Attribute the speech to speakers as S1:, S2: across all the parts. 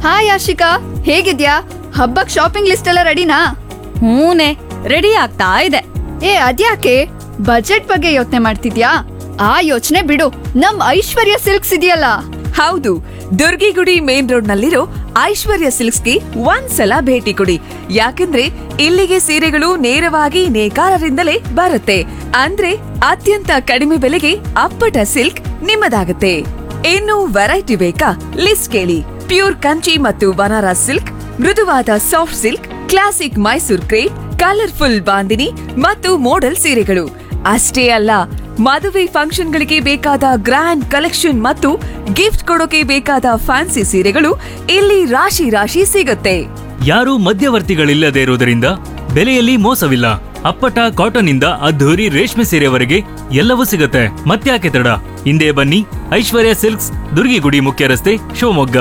S1: Hi Ashika ಹೇಗಿದ್ಯಾ ಹಬ್ಬಕ್ shopping list ಎಲ್ಲ ರೆಡಿನಾ
S2: ಹೂನೆ ರೆಡಿ ಆಗ್ತಾ ಇದೆ
S1: ಏ ಅದ್ಯಾಕೆ ಬಜೆಟ್ ಬಗ್ಗೆ ಯೋಚನೆ ಮಾಡ್ತಿದ್ಯಾ ಆ ಯೋಚನೆ ಬಿಡು ನಮ್ ಐಶ್ವರ್ಯ ಸಿಲ್ಕ್ಸ್ ಇದೆಯಲ್ಲ
S3: ಹೌದು ದುರ್ಗಿಗುಡಿ ಮೇನ್ ರೋಡ್ ನಲ್ಲಿರೋ ಐಶ್ವರ್ಯ ಸಿಲ್ಕ್ಸ್ಗೆ ಒಂದ್ಸಲ ಭೇಟಿ ಕೊಡಿ ಯಾಕಂದ್ರೆ ಇಲ್ಲಿಗೆ ಸೀರೆಗಳು ನೇರವಾಗಿ ನೇಕಾರರಿಂದಲೇ ಬರುತ್ತೆ ಅಂದ್ರೆ ಅತ್ಯಂತ ಕಡಿಮೆ ಬೆಲೆಗೆ ಅಪ್ಪಟ ಸಿಲ್ಕ್ ನಿಮ್ಮದಾಗುತ್ತೆ ಇನ್ನು ವೆರೈಟಿ ಬೇಕಾ ಲಿಸ್ಟ್ ಕೇಳಿ ಪ್ಯೂರ್ ಕಂಚಿ ಮತ್ತು ಬನಾರಸ್ ಸಿಲ್ಕ್ ಮೃದುವಾದ soft silk classic Mysore crepe colourful bandhani ಮತ್ತು ಮೋಡಲ್ ಸೀರೆಗಳು ಅಷ್ಟೇ ಅಲ್ಲ ಮದುವೆ ಫಂಕ್ಷನ್ಗಳಿಗೆ ಬೇಕಾದ ಗ್ರ್ಯಾಂಡ್ ಕಲೆಕ್ಷನ್ ಮತ್ತು ಗಿಫ್ಟ್ ಕೊಡೋಕೆ ಬೇಕಾದ ಫ್ಯಾನ್ಸಿ ಸೀರೆಗಳು ಇಲ್ಲಿ ರಾಶಿ ರಾಶಿ ಸಿಗುತ್ತೆ
S4: ಯಾರೂ ಮಧ್ಯವರ್ತಿಗಳಿಲ್ಲದೆ ಇರುವುದರಿಂದ ಬೆಲೆಯಲ್ಲಿ ಮೋಸವಿಲ್ಲ ಅಪ್ಪಟ ಕಾಟನ್ ಇಂದ ಅದ್ಧೂರಿ ರೇಷ್ಮೆ ಸೀರೆವರೆಗೆ ಎಲ್ಲವೂ ಸಿಗುತ್ತೆ ಮತ್ತ್ಯಾಕೆ ತಡ ಹಿಂದೆ ಬನ್ನಿ ಐಶ್ವರ್ಯ ಸಿಲ್ಕ್ಸ್ ದುರ್ಗಿಗುಡಿ ಮುಖ್ಯ ರಸ್ತೆ ಶಿವಮೊಗ್ಗ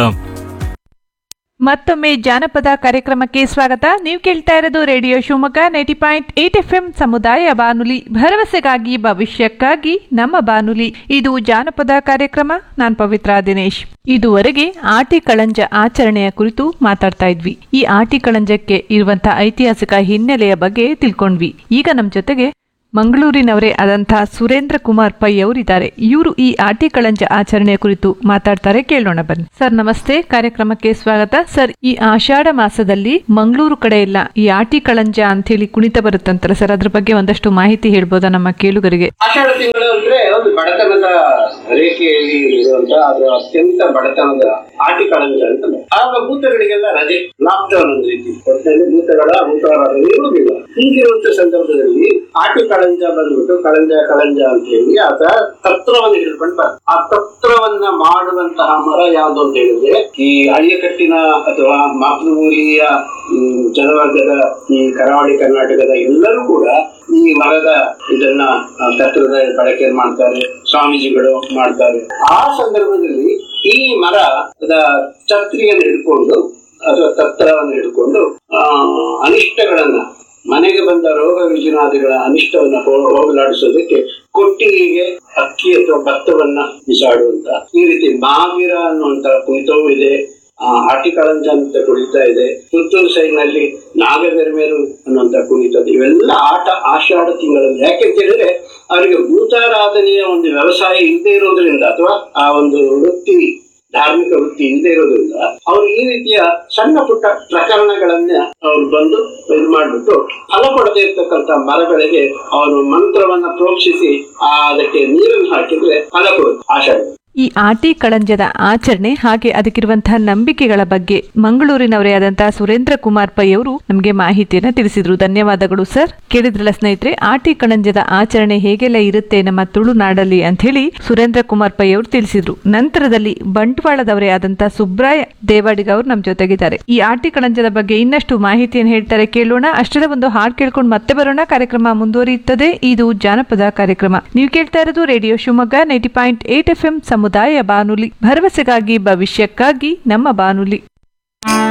S5: ಮತ್ತೊಮ್ಮೆ ಜಾನಪದ ಕಾರ್ಯಕ್ರಮಕ್ಕೆ ಸ್ವಾಗತ ನೀವು ಕೇಳ್ತಾ ಇರೋದು radio Shivamogga ninety point eight F M ಸಮುದಾಯ ಬಾನುಲಿ ಭರವಸೆಗಾಗಿ ಭವಿಷ್ಯಕ್ಕಾಗಿ ನಮ್ಮ ಬಾನುಲಿ ಇದು ಜಾನಪದ ಕಾರ್ಯಕ್ರಮ ನಾನ್ ಪವಿತ್ರ ದಿನೇಶ್ ಇದುವರೆಗೆ ಆಟಿ ಕಳಂಜ ಆಚರಣೆಯ ಕುರಿತು ಮಾತಾಡ್ತಾ ಇದ್ವಿ ಈ ಆಟಿ ಕಳಂಜಕ್ಕೆ ಇರುವಂತಹ ಐತಿಹಾಸಿಕ ಹಿನ್ನೆಲೆಯ ಬಗ್ಗೆ ತಿಳ್ಕೊಂಡ್ವಿ ಈಗ ನಮ್ಮ ಜೊತೆಗೆ ಮಂಗಳೂರಿನವರೇ ಆದಂತಹ ಸುರೇಂದ್ರ ಕುಮಾರ್ ಪೈ ಅವರಿದ್ದಾರೆ ಇವರು ಈ ಆಟಿ ಕಳಂಜ ಆಚರಣೆಯ ಕುರಿತು ಮಾತಾಡ್ತಾರೆ ಕೇಳೋಣ ಬನ್ನಿ ಸರ್ ನಮಸ್ತೆ ಕಾರ್ಯಕ್ರಮಕ್ಕೆ ಸ್ವಾಗತ ಸರ್ ಈ ಆಷಾಢ ಮಾಸದಲ್ಲಿ ಮಂಗಳೂರು ಕಡೆ ಎಲ್ಲ ಈ ಆಟಿ ಕಳಂಜ ಅಂತ ಹೇಳಿ ಕುಣಿತ ಬರುತ್ತಂತಾರೆ ಸರ್ ಅದ್ರ ಬಗ್ಗೆ ಒಂದಷ್ಟು ಮಾಹಿತಿ ಹೇಳ್ಬೋದಾ ನಮ್ಮ ಕೇಳುಗರಿಗೆ
S6: ಆಷಾಢ ತಿಂಗಳು ಅಂದ್ರೆ ಒಂದು ಬಡತನದ ರೇಖೆಯಲ್ಲಿ ಇರುವಂತ ಅದು ಅತ್ಯಂತ ಬಡತನದ ಆಟಿ ಕಳಂಜ ಅಂತ ಆಗ ಭೂತಗಳಿಗೆಲ್ಲ ರಜೆ ಲಾಕ್ಡೌನ್ ಒಂದು ರೀತಿ ಒಟ್ಟಿನಲ್ಲಿ ಭೂತಗಳ ಭೂತವಾರ ಇರುವುದಿಲ್ಲ ಹೀಗಿರುವಂತ ಸಂದರ್ಭದಲ್ಲಿ ಆಟಿ ಕಳಂಜ ಬಂದ್ಬಿಟ್ಟು ಕಳಂಜ ಕಳಂಜ ಅಂತ ಹೇಳಿ ಆತ ತತ್ರವನ್ನು ಹಿಡ್ಕೊಂಡು ಬರ್ತ ಆ ತತ್ರವನ್ನ ಮಾಡುವಂತಹ ಮರ ಯಾವ್ದು ಅಂತ ಹೇಳಿದ್ರೆ ಈ ಅಯ್ಯಕಟ್ಟಿನ ಅಥವಾ ಮಾತೃಮೂಲಿಯ ಹ್ಮ್, ಜನವರ್ಗದ ಈ ಕರಾವಳಿ ಕರ್ನಾಟಕದ ಎಲ್ಲರೂ ಕೂಡ ಈ ಮರದ ಇದನ್ನ ಆ, ತತ್ವದ ಬಳಕೆ ಮಾಡ್ತಾರೆ ಸ್ವಾಮೀಜಿಗಳು ಮಾಡ್ತಾರೆ ಆ ಸಂದರ್ಭದಲ್ಲಿ ಈ ಮರದ ಛತ್ರಿಯನ್ನು ಹಿಡ್ಕೊಂಡು ಅಥವಾ ತತ್ರವನ್ನು ಹಿಡ್ಕೊಂಡು ಆ ಅನಿಷ್ಟಗಳನ್ನ ಮನೆಗೆ ಬಂದ ರೋಗ ರುಜಿನಾದಿಗಳ ಅನಿಷ್ಟವನ್ನ ಹೋ- ಹೋಗಲಾಡಿಸೋದಕ್ಕೆ ಕೊಟ್ಟಿಗೆಗೆ ಅಕ್ಕಿ ಅಥವಾ ಭತ್ತವನ್ನ ಬಿಸಾಡುವಂತ ಈ ರೀತಿ ಮಾಗಿರ ಅನ್ನುವಂತ ಕುಣಿತವೂ ಇದೆ ಆ ಆಟಿಕಳಂಜ ಅಂತ ಕುಣಿತ ಇದೆ ಪುತ್ತೂರು ಸೈಡ್ ನಲ್ಲಿ ನಾಗಬೆರಮೇರು ಅನ್ನುವಂತ ಕುಣಿತ ಇದೆ. ಇವೆಲ್ಲ ಆಟ ಆಷಾಢ ತಿಂಗಳಲ್ಲಿ ಯಾಕೆ ಅಂತ ಹೇಳಿದ್ರೆ ಅವರಿಗೆ ಭೂತಾರಾಧನೆಯ ಒಂದು ವ್ಯವಸಾಯ ಇಲ್ಲದೆ ಇರೋದ್ರಿಂದ ಅಥವಾ ಆ ಒಂದು ವೃತ್ತಿ ಧಾರ್ಮಿಕ ವೃತ್ತಿ ಇಲ್ಲದೆ ಇರೋದ್ರಿಂದ ಅವರು ಈ ರೀತಿಯ ಸಣ್ಣ ಪುಟ್ಟ ಪ್ರಕರಣಗಳನ್ನ ಅವ್ರು ಬಂದು ಇದು ಮಾಡ್ಬಿಟ್ಟು ಫಲ ಕೊಡದೇ ಇರ್ತಕ್ಕಂಥ ಮರಗಳಿಗೆ ಅವರು ಮಂತ್ರವನ್ನ ಪ್ರೋಕ್ಷಿಸಿ ಆ ಅದಕ್ಕೆ ನೀರನ್ನು ಹಾಕಿದ್ರೆ ಫಲ ಕೊಡುತ್ತೆ ಆಷಾಢ
S5: ಈ ಆಟಿ ಕಳಂಜದ ಆಚರಣೆ ಹಾಗೆ ಅದಕ್ಕಿರುವಂತಹ ನಂಬಿಕೆಗಳ ಬಗ್ಗೆ ಮಂಗಳೂರಿನವರೇ ಆದಂತಹ ಸುರೇಂದ್ರ ಕುಮಾರ್ ಪೈ ಅವರು ನಮಗೆ ಮಾಹಿತಿಯನ್ನ ತಿಳಿಸಿದ್ರು ಧನ್ಯವಾದಗಳು ಸರ್ ಕೇಳಿದ್ರಲ್ಲ ಸ್ನೇಹಿತರೆ ಆಟಿ ಕಳಂಜದ ಆಚರಣೆ ಹೇಗೆಲ್ಲ ಇರುತ್ತೆ ನಮ್ಮ ತುಳುನಾಡಲ್ಲಿ ಅಂತ ಹೇಳಿ ಸುರೇಂದ್ರ ಕುಮಾರ್ ಪೈ ಅವರು ತಿಳಿಸಿದ್ರು ನಂತರದಲ್ಲಿ ಬಂಟ್ವಾಳದವರೇ ಆದಂತಹ ಸುಬ್ರಾಯ ದೇವಾಡಿಗ ಅವರು ನಮ್ಮ ಜೊತೆಗಿದ್ದಾರೆ ಈ ಆಟಿ ಕಳಂಜದ ಬಗ್ಗೆ ಇನ್ನಷ್ಟು ಮಾಹಿತಿಯನ್ನು ಹೇಳ್ತಾರೆ ಕೇಳೋಣ ಅಷ್ಟರ ಒಂದು ಹಾಡು ಕೇಳ್ಕೊಂಡು ಮತ್ತೆ ಬರೋಣ ಕಾರ್ಯಕ್ರಮ ಮುಂದುವರಿಯುತ್ತದೆ ಇದು ಜಾನಪದ ಕಾರ್ಯಕ್ರಮ ನೀವು ಕೇಳ್ತಾ ಇರೋದು radio Shivamogga ninety point eight F M ಸಮುದಾಯ ಬಾನುಲಿ ಭರವಸೆಗಾಗಿ ಭವಿಷ್ಯಕ್ಕಾಗಿ ನಮ್ಮ ಬಾನುಲಿ